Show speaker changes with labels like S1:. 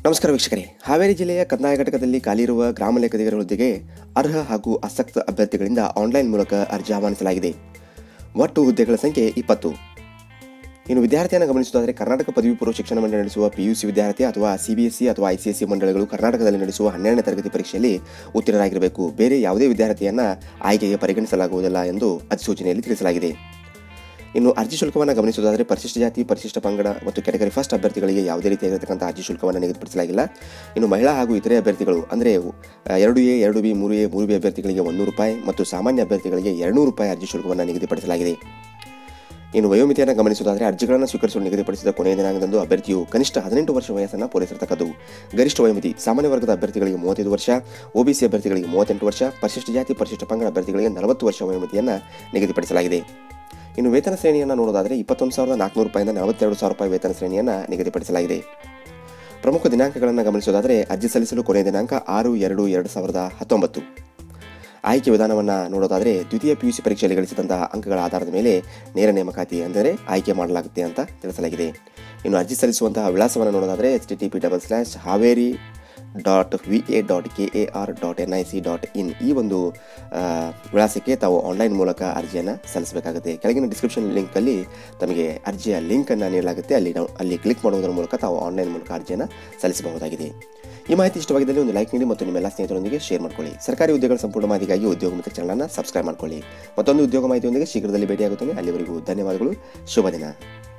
S1: ನಮಸ್ಕಾರ ವೀಕ್ಷಕರೇ ಹಾವೇರಿ ಜಿಲ್ಲೆಯ ಕಂದಾಯ ಘಟಕದಲ್ಲಿ ಖಾಲಿಯಿರುವ ಗ್ರಾಮ ಲೆಕ್ಕದಿಗರ ಹುದ್ದೆಗೆ ಅರ್ಹ ಹಾಗೂ ಆಸಕ್ತ ಅಭ್ಯರ್ಥಿಗಳಿಂದ ಆನ್ಲೈನ್ ಮೂಲಕ ಅರ್ಜಿ ಆಹ್ವಾನಿಸಲಾಗಿದೆ ಒಟ್ಟು ಹುದ್ದೆಗಳ ಸಂಖ್ಯೆ ಇಪ್ಪತ್ತು ಇನ್ನು ವಿದ್ಯಾರ್ಥಿಯನ್ನು ಗಮನಿಸುವುದಾದರೆ ಕರ್ನಾಟಕ ಪದವಿ ಪೂರ್ವ ಶಿಕ್ಷಣ ಮಂಡಳಿ ನಡೆಸುವ ಪಿಯುಸಿ ವಿದ್ಯಾರ್ಥಿ ಅಥವಾ ಸಿಬಿಎಸ್ಇ ಅಥವಾ ಐಸಿಎಸ್ಸಿ ಮಂಡಳಿಗಳು ಕರ್ನಾಟಕದಲ್ಲಿ ನಡೆಸುವ ಹನ್ನೆರಡನೇ ತರಗತಿ ಪರೀಕ್ಷೆಯಲ್ಲಿ ಉತ್ತೀರ್ಣರಾಗಿರಬೇಕು ಬೇರೆ ಯಾವುದೇ ವಿದ್ಯಾರ್ಥಿಯನ್ನು ಆಯ್ಕೆಗೆ ಪರಿಗಣಿಸಲಾಗುವುದಿಲ್ಲ ಎಂದು ಅಧಿಸೂಚನೆಯಲ್ಲಿ ತಿಳಿಸಲಾಗಿದೆ ಇನ್ನು ಅರ್ಜಿ ಶುಲ್ಕವನ್ನು ಗಮನಿಸುವುದಾದರೆ ಪರಿಶಿಷ್ಟ ಜಾತಿ ಪರಿಶಿಷ್ಟ ಪಂಗಡ ಮತ್ತು ಕೆಟಗರಿ ಫಸ್ಟ್ ಅಭ್ಯರ್ಥಿಗಳಿಗೆ ಯಾವುದೇ ರೀತಿಯಾಗಿರತಕ್ಕಂಥ ಅರ್ಜಿ ಶುಲ್ಕವನ್ನು ನಿಗದಿಪಡಿಸಲಾಗಿಲ್ಲ ಇನ್ನು ಮಹಿಳಾ ಹಾಗೂ ಇತರೆ ಅಭ್ಯರ್ಥಿಗಳು ಅಂದರೆ ಎರಡು ಎ ಎರಡು ಬಿ ಮೂರು ಎ ಮೂರು ಬಿ ಅಭ್ಯರ್ಥಿಗಳಿಗೆ ಒಂದು ರೂಪಾಯಿ ಮತ್ತು ಸಾಮಾನ್ಯ ಅಭ್ಯರ್ಥಿಗಳಿಗೆ ಎರಡುನೂರು ರೂಪಾಯಿ ಅರ್ಜಿ ಶುಲ್ಕವನ್ನು ನಿಗದಿಪಡಿಸಲಾಗಿದೆ ಇನ್ನು ವಯೋಮಿತಿಯನ್ನು ಗಮನಿಸುವುದಾದರೆ ಅರ್ಜಿಗಳನ್ನು ಸ್ವೀಕರಿಸಲು ನಿಗದಿಪಡಿಸಿದ ಕೊನೆಯ ದಿನಾಂಕದಂದು ಅಭ್ಯರ್ಥಿಯು ಕನಿಷ್ಠ ಹದಿನೆಂಟು ವರ್ಷ ವಯಸ್ಸನ್ನು ಪೂರೈಸಿರತಕ್ಕದ್ದು ಗರಿಷ್ಠ ವಯೋಮಿತಿ ಸಾಮಾನ್ಯ ವರ್ಗದ ಅಭ್ಯರ್ಥಿಗಳಿಗೆ ಮೂವತ್ತೈದು ವರ್ಷ ಒಬಿಸಿ ಅಭ್ಯರ್ಥಿಗಳಿಗೆ ಮೂವತ್ತೆಂಟು ವರ್ಷ ಪರಿಶಿಷ್ಟ ಜಾತಿ ಪರಿಶಿಷ್ಟ ಪಂಗಡ ಅಭ್ಯರ್ಥಿಗಳಿಗೆ ನಲವತ್ತು ವರ್ಷ ವಯೋಮಿತಿಯನ್ನು ನಿಗದಿಪಡಿಸಲಾಗಿದೆ ಇನ್ನು ವೇತನ ಶ್ರೇಣಿಯನ್ನು ನೋಡೋದಾದರೆ ಇಪ್ಪತ್ತೊಂದು ಸಾವಿರದ ನಾಲ್ಕುನೂರು ರೂಪಾಯಿಂದ ನಲವತ್ತೆರಡು ಸಾವಿರ ರೂಪಾಯಿ ವೇತನ ಶ್ರೇಣಿಯನ್ನು ನಿಗದಿಪಡಿಸಲಾಗಿದೆ ಪ್ರಮುಖ ದಿನಾಂಕಗಳನ್ನು ಗಮನಿಸೋದಾದರೆ ಅರ್ಜಿ ಸಲ್ಲಿಸಲು ಕೊನೆಯ ದಿನಾಂಕ ಆರು ಎರಡು ಎರಡು ಸಾವಿರದ ಹತ್ತೊಂಬತ್ತು ಆಯ್ಕೆ ವಿಧಾನವನ್ನು ನೋಡೋದಾದರೆ ದ್ವಿತೀಯ ಪಿ ಯು ಸಿ ಪರೀಕ್ಷೆಯಲ್ಲಿ ಗಳಿಸಿದಂತಹ ಅಂಕಗಳ ಆಧಾರದ ಮೇಲೆ ನೇರ ನೇಮಕಾತಿ ಅಂದರೆ ಆಯ್ಕೆ ಮಾಡಲಾಗುತ್ತೆ ಅಂತ ತಿಳಿಸಲಾಗಿದೆ ಇನ್ನು ಅರ್ಜಿ ಸಲ್ಲಿಸುವಂತಹ ವಿಳಾಸವನ್ನು ನೋಡೋದಾದರೆ H T T P double slash Haveri dot V A dot K A R dot N I C dot in ಈ ಒಂದು ಆ, ವಿಳಾಸಕ್ಕೆ ತಾವು ಆನ್ಲೈನ್ ಮೂಲಕ ಅರ್ಜಿಯನ್ನು ಸಲ್ಲಿಸಬೇಕಾಗುತ್ತೆ ಕೆಳಗಿನ ಡಿಸ್ಕ್ರಿಪ್ಷನ್ ಲಿಂಕಲ್ಲಿ ತಮಗೆ ಅರ್ಜಿಯ ಲಿಂಕನ್ನು ನೀಡಲಾಗುತ್ತೆ ಅಲ್ಲಿ ನಾವು ಅಲ್ಲಿ ಕ್ಲಿಕ್ ಮಾಡುವುದರ ಮೂಲಕ ತಾವು ಆನ್ಲೈನ್ ಮೂಲಕ ಅರ್ಜಿಯನ್ನು ಸಲ್ಲಿಸಬಹುದಾಗಿದೆ ಈ ಮಾಹಿತಿ ಇಷ್ಟವಾಗಿದ್ದಲ್ಲಿ ಒಂದು ಲೈಕ್ ನೀಡಿ ಮತ್ತು ನಿಮ್ಮೆಲ್ಲ ಸ್ನೇಹಿತರೊಂದಿಗೆ ಶೇರ್ ಮಾಡ್ಕೊಳ್ಳಿ ಸರ್ಕಾರಿ ಉದ್ಯೋಗಗಳ ಸಂಪೂರ್ಣ ಮಾಹಿತಿಗಾಗಿ ಉದ್ಯೋಗ ಮಿತ್ರ ಚಾನಲನ್ನು ಸಬ್ಸ್ಕ್ರೈಬ್ ಮಾಡ್ಕೊಳ್ಳಿ ಮತ್ತೊಂದು ಉದ್ಯೋಗ ಮಾಹಿತಿಯೊಂದಿಗೆ ಶೀಘ್ರದಲ್ಲಿ ಭೇಟಿಯಾಗುತ್ತೇನೆ ಅಲ್ಲಿವರೆಗೂ ಧನ್ಯವಾದಗಳು ಶುಭ ದಿನ